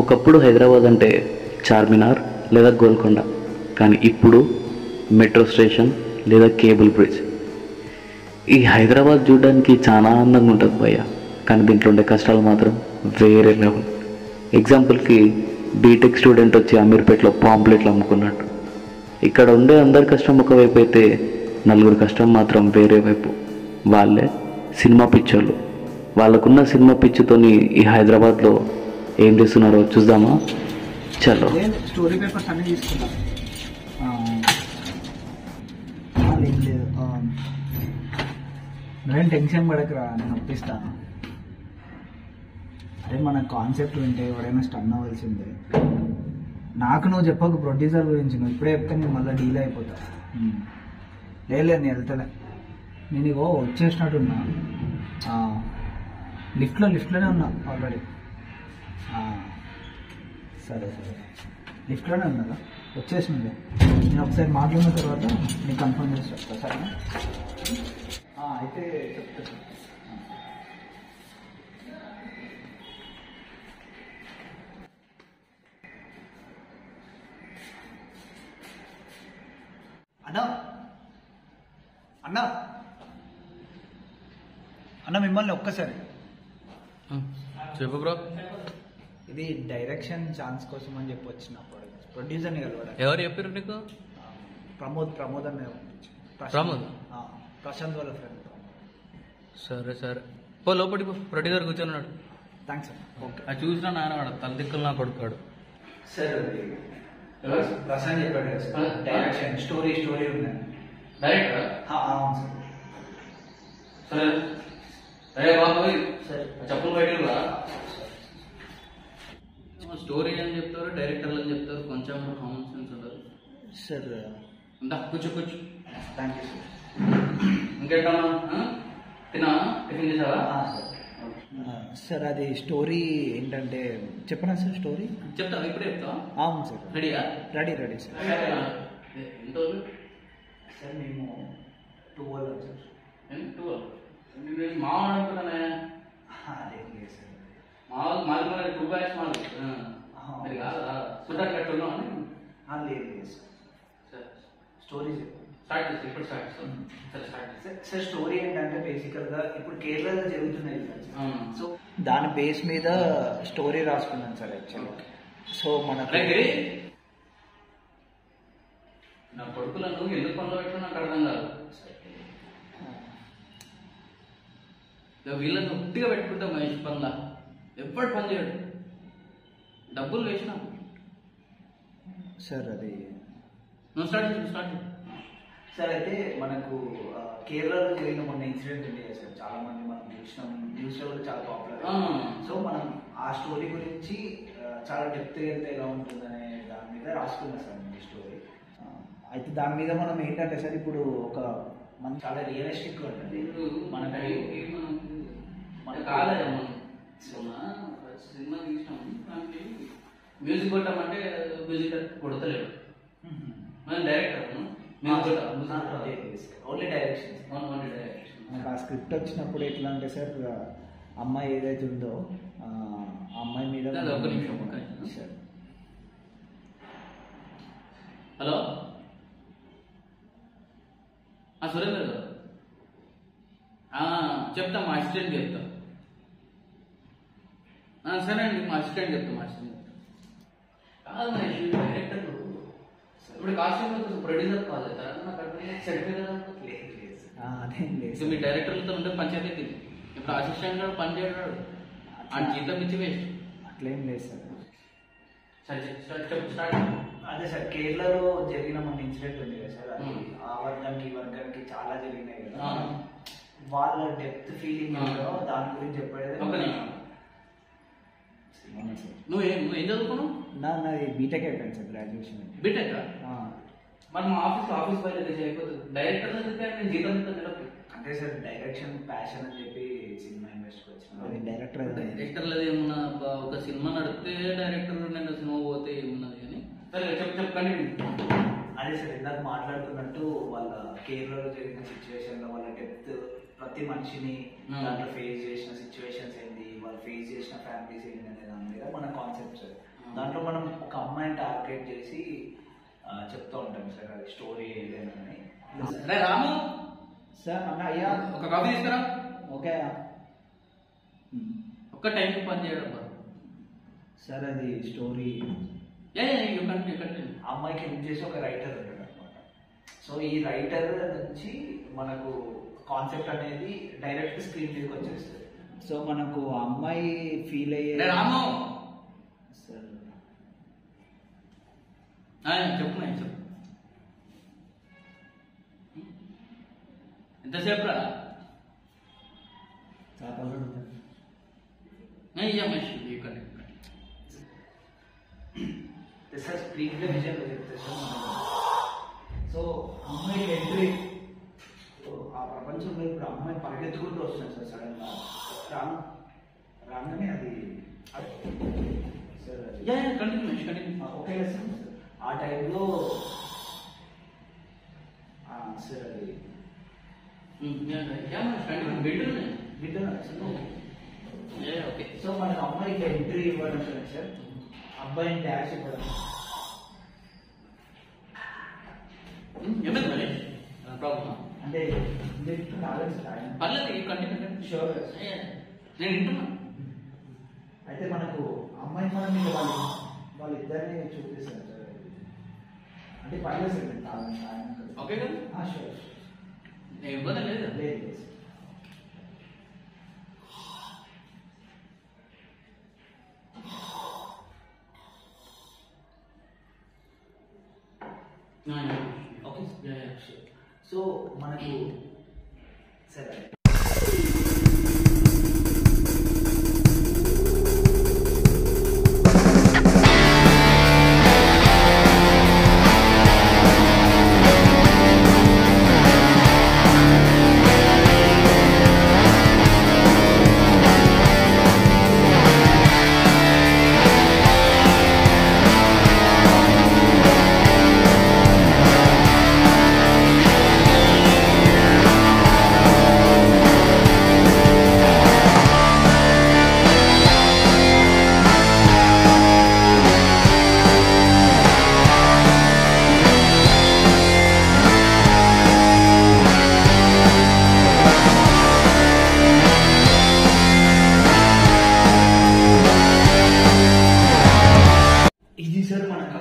ఒకప్పుడు హైదరాబాద్ అంటే చార్మినార్ లేదా గోల్కొండ కానీ ఇప్పుడు మెట్రో స్టేషన్ లేదా కేబుల్ బ్రిడ్జ్ ఈ హైదరాబాద్ చూడడానికి చాలా అందంగా ఉంటుంది భయ్య కానీ దీంట్లో ఉండే కష్టాలు మాత్రం వేరే లెవెల్ ఎగ్జాంపుల్కి బీటెక్ స్టూడెంట్ వచ్చి అమీర్పేటలో పాంప్లెట్లు అమ్ముకున్నట్టు ఇక్కడ ఉండే అందరి కష్టం ఒకవైపు అయితే నలుగురు కష్టం మాత్రం వేరే వైపు వాళ్ళే సినిమా పిక్చర్లు వాళ్ళకున్న సినిమా పిచ్చితోని ఈ హైదరాబాద్లో ఏం చేస్తున్నారో చూద్దామా చలో లేదు స్టోరీ పేపర్స్ అన్నీ తీసుకున్నాం ఆ, ఏం లేదు ఆ, నువ్వేం టెన్షన్ పడకరా నేను ఒప్పిస్తాను అరే మన కాన్సెప్ట్ వింటే ఎవడైనా స్టన్ అవ్వాల్సిందే నాకు నువ్వు చెప్పకు ప్రొడ్యూసర్ గురించి నువ్వు ఇప్పుడే చెప్తే నేను మళ్ళీ డీల్ అయిపోతా ఉమ్. లేదు లేదు నేను వెళ్తలే నేను ఇగో వచ్చేసినట్టున్నా ఆ, లిఫ్ట్లో లిఫ్ట్లోనే ఉన్నా ఆల్రెడీ ఆ, సరే సరే లిఫ్ట్లోనే ఉన్నదా వచ్చేసింది నేను ఒకసారి మాట్లాడిన తర్వాత నీకు కన్ఫర్మ్ చేసి చెప్తా సరేనా ఆ, అయితే చెప్తా అన్నా అన్నా అన్న మిమ్మల్ని ఒక్కసారి చెప్పు బ్రో ఇది డైరెక్షన్ ఛాన్స్ కోసం అని చెప్పి వచ్చిన ప్రొడ్యూసర్ని కలవడానికి ఎవరు చెప్పారు నీకు ప్రమోద్ ప్రమోద్ అనే ప్రమోద్? ఆ, ప్రశాంత్ వాళ్ళ ఫ్రెండ్ సరే సరే పో లోపలికి పో ప్రొడ్యూసర్ కూర్చొన్నాడు థ్యాంక్స్ అన్న ఓకే అది చూసినా నాయన వాడు తల దిక్కులు నా కొడుకాడు సార్ ప్రశాంత్ చెప్పాడు కదా సార్ డైరెక్షన్ స్టోరీ స్టోరీ ఉన్నాయి డైరెక్ట్ ఆ, అవును సార్ సరే అరే బాబు సరే చెప్పులు బయటకు రా స్టోరీ అని చెప్తారు డైరెక్టర్లు అని చెప్తారు కొంచెం కామన్ సెన్స్ ఉండదు సార్ ఇందా కూర్చో కూర్చో థ్యాంక్ యూ సార్ ఇంకెట్టమ్మా తిన్నా టిఫిన్ చేసావా ఆ, సార్ అది స్టోరీ ఏంటంటే చెప్పనా సార్ స్టోరీ చెప్తావా ఇప్పుడే చెప్తావా అవును సార్ రెడీయా రెడీ రెడీ సార్ ఎంత రోజులు? సార్ మేము టూ వాళ్ళు సార్ ఎంత టూ నేను మావాడు అనుకున్నానే అదేం లేదు సార్ మా మాది మరి టూ బ్యాచ్ మాది మరి కాదా చూడడానికి అట్లా ఉన్నావు అని ఆ, లేదు లేదు సార్ సరే స్టోరీ చెప్పండి స్టార్ట్ చేసి ఇప్పుడు స్టార్ట్ చేస్తాం సరే స్టార్ట్ చేసి సార్- సార్ స్టోరీ ఏంటంటే బేసికల్ గా ఇప్పుడు కేరళలో జరుగుతున్నాయి కదా సార్. అవును. సో దాని బేస్ మీద స్టోరీ రాసుకున్నాను సార్ యాక్చువల్లీ సో మనకు అలాగే నా కొడుకులను ఎందుకు పనులు పెట్టినా నాకు అర్థం కాదు ఇక వీళ్ళని ఒట్టిగా పెట్టుకుంటా మహేష్ పనుల ఎప్పుడు పని చేయడు డబ్బులు వేసినా సార్ అది నువ్వు స్టార్ట్ చేయి, స్టార్ట్ చేయి. సార్ అయితే మనకు ఆ, కేరళలో జరిగిన మొన్న ఇన్సిడెంట్ ఉంది కదా సార్ చాలా మంది మనం చూసినాం న్యూస్ లో కూడా చాలా పాపులర్ ఆ. సో మనం ఆ స్టోరీ గురించి ఆ, చాలా డెప్త్ వెళ్తే ఎలా ఉంటుందనే దాని మీద రాసుకున్నా సార్ ఈ స్టోరీ అయితే దాని మీద మనం ఏంటంటే సార్ ఇప్పుడు ఒక మన చాలా రియలిస్టిక్ ఉంటుంది ఇప్పుడు మన మనకు టైంకి మనకు మన కాలేదు మనం సినిమా సినిమా తీసినాం దానికి మ్యూజిక్ కొట్టామంటే మ్యూజిక్ కొడతలేడు మనం director music only direction only direction నాకు ఆ స్క్రిప్ట్ వచ్చినప్పుడు ఎట్లా అంటే సార్ ఆ అమ్మాయి ఏదైతే ఉందో ఆ ఆ అమ్మాయి మీద కాదు, ఒక్క నిమిషం, ఒక్క నిమిషం. సార్ హలో ఆ, సురేంద్ర గారు ఆ, చెప్తా మా అసిస్టెంట్ చెప్తా ఆ, సరే అండి మా అసిస్టెంట్ చెప్తా మా అసిస్టెంట్ చెప్తా. కాదు మహేష్ డైరెక్టర్ ఇప్పుడు కాస్ట్యూమ్ ప్రొడ్యూసర్ కాల్ అవుతారా నాకు అర్థం సరిపోయి కదా ఆ, అదేం లేదు సో మీ డైరెక్టర్లతో ఉంటే పంచాయతీ ఇది. ఇప్పుడు అసిస్టెంట్ గారు పని చేయడాడు ఆ జీతం ఇచ్చి వేస్ట్ అట్లేం లేదు సార్ సరే చెప్పు, స్టార్ట్ చెప్పు స్టార్ట్ అదే సార్ కేరళలో జరిగిన మన ఇన్సిడెంట్ ఉంది కదా సార్ అది Hmm. ఆ వర్గానికి ఈ వర్గానికి చాలా జరిగినాయి కదా ఆ. వాళ్ళ డెప్త్ ఫీలింగ్ Ah. ఏంటో దాని గురించి చెప్పేది ఒక్క నిమిషం అవునా సార్ నువ్వు ఏం నువ్వు ఏం చదువుకున్నావు నా నాది బీటెక్ అయిపోయింది సార్ గ్రాడ్యుయేషన్ బీటెక్ మరి మా ఆఫీస్ ఆఫీస్ బయట అయిపోతుంది డైరెక్టర్ చెప్తే నేను జీతం ఇస్తాను నెలకు. అంటే సార్ డైరెక్షన్ ప్యాషన్ అని చెప్పి సినిమా ఇండస్ట్రీకి వచ్చిన అది డైరెక్టర్ డైరెక్టర్ లేదు ఏమన్నా అబ్బా, ఒక సినిమా నడిపితే డైరెక్టర్ నేను సినిమా పోతే ఏమున్నది అని సరే చెప్పు చెప్పండి అదే సార్ ఇందాక మాట్లాడుతున్నట్టు వాళ్ళ కేరళలో జరిగిన సిచ్యువేషన్ లో వాళ్ళ డెప్త్ ప్రతి మనిషిని Hmm. దాంట్లో ఫేస్ చేసిన సిచ్యువేషన్స్ ఏంటి వాళ్ళు ఫేస్ చేసిన ఫ్యామిలీస్ ఏంటి అనే దాని మీద మన కాన్సెప్ట్ సార్ దాంట్లో మనం ఒక అమ్మాయిని టార్గెట్ చేసి ఆ, చెప్తూ ఉంటాం సార్ అది స్టోరీ ఏదైనా అని రే రాము సార్ అన్న అయ్యా ఒక కాఫీ తీసుకురా ఓకే ఒక్క టైం పని చేయడం బా. సార్ అది స్టోరీ ఏ యూ కంటిన్యూ కంటిన్యూ ఆ అమ్మాయికి హెల్ప్ చేసి ఒక రైటర్ ఉంటాడు అనమాట సో ఈ రైటర్ నుంచి మనకు కాన్సెప్ట్ అనేది డైరెక్ట్ స్క్రీన్ మీదకి వచ్చేస్తుంది సో మనకు ఆ అమ్మాయి ఫీల్ అయ్యే రే రాము సార్ ఆ, చెప్పు నేను చెప్పు ఎంతసేపు రా చాలా అయ్యా మనిషి you continue sir screenplay విజయంలో చెప్తే సార్ మనకు సో అమ్మాయి ఎంట్రీ సో ఆ ప్రపంచంలో ఇప్పుడు అమ్మాయి పరిగెత్తుకుంటూ వస్తుంది సార్ సడన్ గా రామ్ రాగానే అది సార్ అది- యా యా కంటిన్యూ మనిషి కంటిన్యూ ఆ, ఓకే సార్ ఆ టైంలో ఆ, సార్ అది యా యా మనిషి కంటిన్యూ బిల్డ్ వింటున్నారా సార్ ఏ ఓకే సో మనకు అమ్మాయికి ఎంట్రీ ఇవ్వడం సార్ సార్ అబ్బాయిని డాష్ ఇవ్వడం ఏమైంది మరి ప్రాబ్లమా అంటే మీరు కాలేదు సార్ ఆయన పర్లేదు యూ కంటిన్యూ Sure. నేను వింటున్నా అయితే మనకు అమ్మాయి మనం మీద వాళ్ళు వాళ్ళిద్దరిని చూపిస్తారు సార్ అంటే పర్లేదు సార్ మీరు కాదండి ఆయన ఓకే కదా షూర్ నేను ఇబ్బంది లేదు లేదు లేదు sir okay yeah yeah so మనకు సరే ఇది సార్ మన కథ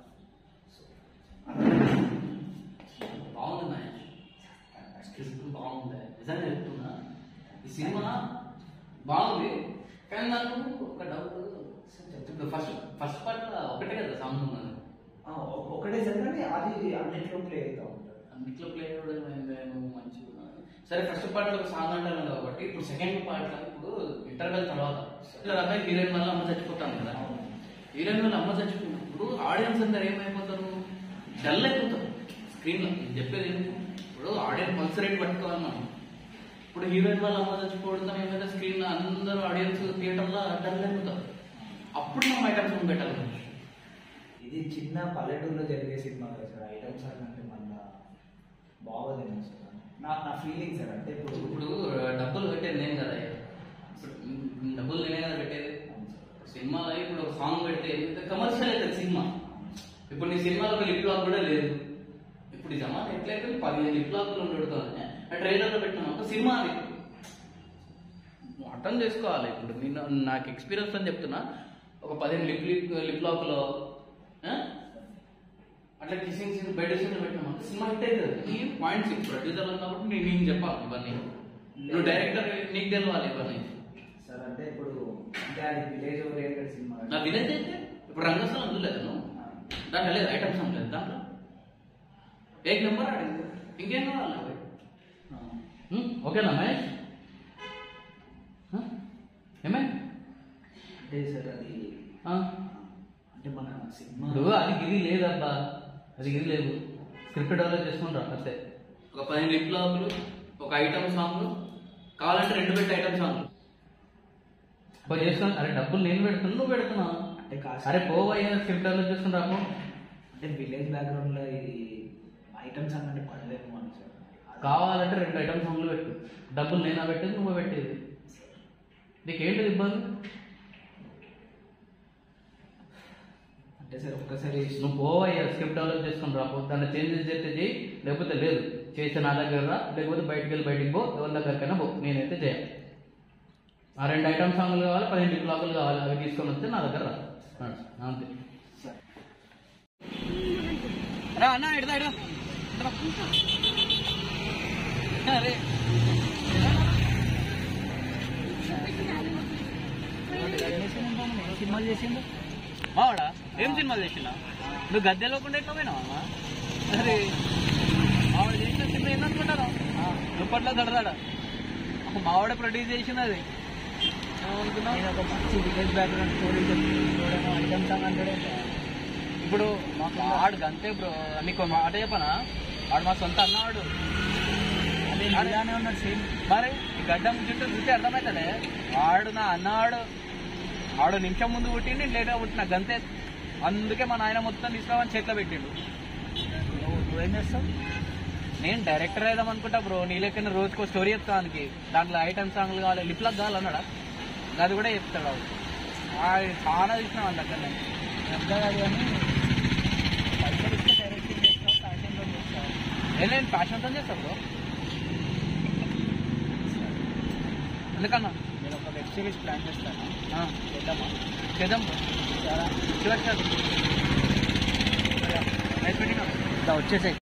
బాగుంది మహేష్ స్క్రిప్ట్ బాగుంది నిజంగా చెప్తున్నా ఈ సినిమా బాగుంది కానీ నాకు ఒక డౌట్ ఇప్పుడు ఫస్ట్ ఫస్ట్ పార్ట్ ఒకటే కదా సాంగ్ ఉన్నది ఆ, ఒ- ఒకటే సార్ కానీ అది అన్నింటిలో ప్లే అవుతా ఉంటుంది అన్నిట్లో ప్లే అవ్వడం ఏందేమో మంచిగా ఉన్నది. సరే ఫస్ట్ పార్ట్ లో ఒక సాంగ్ అంటాను కాబట్టి ఇప్పుడు సెకండ్ పార్ట్ లో ఇప్పుడు ఇంటర్వెల్ తర్వాత ఇట్లా రకాల హీరోయిన్ వల్ల అమ్మ చచ్చిపోతాను కదా హీరోయిన్ వల్ల అమ్మ చచ్చిపోయినప్పుడు ఆడియన్స్ అందరు ఏమైపోతారు డల్ అయిపోతారు స్క్రీన్ లో నేను చెప్పేది ఏంటి? ఇప్పుడు ఆడియన్స్ పల్స్ రేట్ పట్టుకోవాలి మనం ఇప్పుడు హీరోయిన్ వాళ్ళ అమ్మ చచ్చిపోవడంతో ఏమైతే స్క్రీన్ లో అందరూ ఆడియన్స్ థియేటర్ లో డల్ అయిపోతారు అప్పుడు మనం ఐటమ్స్ పెట్టాలి ఇది చిన్న పల్లెటూరులో జరిగే సినిమా కదా సార్ ఐటమ్ సార్ అంటే మళ్ళా బాగోదేమో సార్ నా నా ఫీలింగ్ సార్ అంటే ఇప్పుడు ఇప్పుడు డబ్బులు పెట్టేది నేను కదా ఇప్పుడు డబ్బులు నేనే కదా పెట్టేది అవును సార్. ఇప్పుడు సినిమాలో ఇప్పుడు ఒక సాంగ్ పెడితే కమర్షియల్ అవుతుంది సినిమా ఇప్పుడు నీ సినిమాలో ఒక లిప్ లాక్ కూడా లేదు ఇప్పుడు ఈ జమాన్ ఎట్లయితే పదిహేను లిప్ లాక్లు ఉండడుతుంది ఆ ట్రైలర్లో పెట్టినా ఒక సినిమా అది నువ్వు అర్థం చేసుకోవాలి ఇప్పుడు నేను నాకు ఎక్స్పీరియన్స్ అని చెప్తున్నా ఒక పదిహేను లిప్ లిప్ లిప్ లాక్లో ఆ? అట్లా కిసింగ్ సీన్ బెడ్ సీన్ పెట్టినా సినిమా హిట్ అవుతుంది ఈ పాయింట్స్ ప్రొడ్యూసర్ కాబట్టి నేను నీకు చెప్పాలి ఇవన్నీ నువ్వు డైరెక్టర్ నీకు తెలవాలి ఇవన్నీ సార్ అంటే ఇప్పుడు అంటే అది విలేజ్ ఓరియంటెడ్ సినిమా నా విలేజ్ అయితే ఇప్పుడు రంగస్థలం చూడలేదు నువ్వు దాంట్లో లేదు ఐటమ్ సాంగ్ లేదు దాంట్లో ఏక్ నెంబర్ ఆడింది ఇంకేం కావాలి నాకు? హ్మ్, ఓకేనా మహేష్ హ? ఏమే అంటే సార్ అది ఆ, అంటే మన సినిమా ఇప్పుడు అది గిరి లేదబ్బా అది గిరి లేదు స్క్రిప్ట్ డెవలప్ చేసుకుని రా అంతే ఒక పదిహేను లిప్ లాక్లు ఒక ఐటమ్ సాంగ్ కావాలంటే రెండు పెట్టి ఐటమ్ సాంగ్ పోయి చేసుకొని అరే డబ్బులు నేను పెడుతున్నా నువ్వు పెడుతున్నా అంటే కాస్త అరే పోవయ్యా స్క్రిప్ట్ డెవలప్ చేసుకుని రాకు అంటే విలేజ్ బ్యాక్గ్రౌండ్ లో ఇది ఐటమ్స్ అంటే పడలేము అని సార్ కావాలంటే రెండు ఐటమ్ సాంగ్లు పెట్టు డబ్బులు నేనా పెట్టేది నువ్వు పెట్టేది నీకేంటిది ఇబ్బంది అంటే సరే ఒక్కసారి నువ్వు పోవయ్యా స్క్రిప్ట్ డెవలప్ చేసుకుని రాపో దాన్ని చేంజెస్ చేస్తే చేయి లేకపోతే లేదు చేస్తే నా దగ్గర రా లేకపోతే బయటికి వెళ్ళి బయటికి పో ఎవరి దగ్గరికైనా పో నేనైతే చేయాలి ఆ రెండు ఐటమ్ సాంగ్లు కావాలి పదిహేను బ్లాగులు కావాలి అవి తీసుకొని వస్తే నా దగ్గర రా అంతే రా అన్న ఇడదా ఇడదా అరే సినిమాలు చేసిండు మావాడా ఏం సినిమాలు చేసినా నువ్వు గద్దె లేకుండా ఎట్లా పోయినావా అమ్మా? అరే మావాడు చేసిన సినిమా ఏందనుకుంటారా దుప్పట్లో దడదాడ మావాడే ప్రొడ్యూస్ చేసింది అది ఏమనుకున్నావు నేను ఒక మంచి విలేజ్ బ్యాక్గ్రౌండ్ స్టోరీ చెప్తాను ఐటమ్ సాంగ్ అంటాడే ఇప్పుడు ఆడు అంతే బ్రో నీకు మాట చెప్పనా వాడు మా సొంత అన్నవాడు అదే అరే. ఇలానే ఉన్నాడు సేమ్ మరి ఈ గడ్డం చుట్టూ చూస్తే అర్థమవుతుందే వాడు నా అన్నవాడు వాడు నిమిషం ముందు పుట్టిండి నేను లేట్గా పుట్టిన గంతే అందుకే మా నాయన మొత్తం తీసుకురావని చేతిలో పెట్టిండు నువ్వు నువ్వేం చేస్తావు నేను డైరెక్టర్ అయిదాం అనుకుంటా బ్రో నీ లెక్కన రోజుకో స్టోరీ చెప్తానికి దాంట్లో ఐటమ్ సాంగ్లు కావాలి లిప్ లాక్ కావాలి అన్నాడా అది కూడా చెప్తాడు వాడు. వాడు చాలా చూసినా వాళ్ళ దగ్గర నేను. అర్థం కాదు కానీ పైసలు ఇస్తే డైరెక్షన్ చేస్తావు ఫ్యాషన్లో చేస్తావు ఏ నేను ప్యాషన్తో చేస్తా బ్రో ఎందుకన్నా నేను ఒక వెబ్ సిరీస్ ప్లాన్ చేస్తాను ఆ, చేద్దామా చేద్దాం బ్రో చాలా చూడచ్చు నైస్ మీటింగ్ వచ్చేసాయి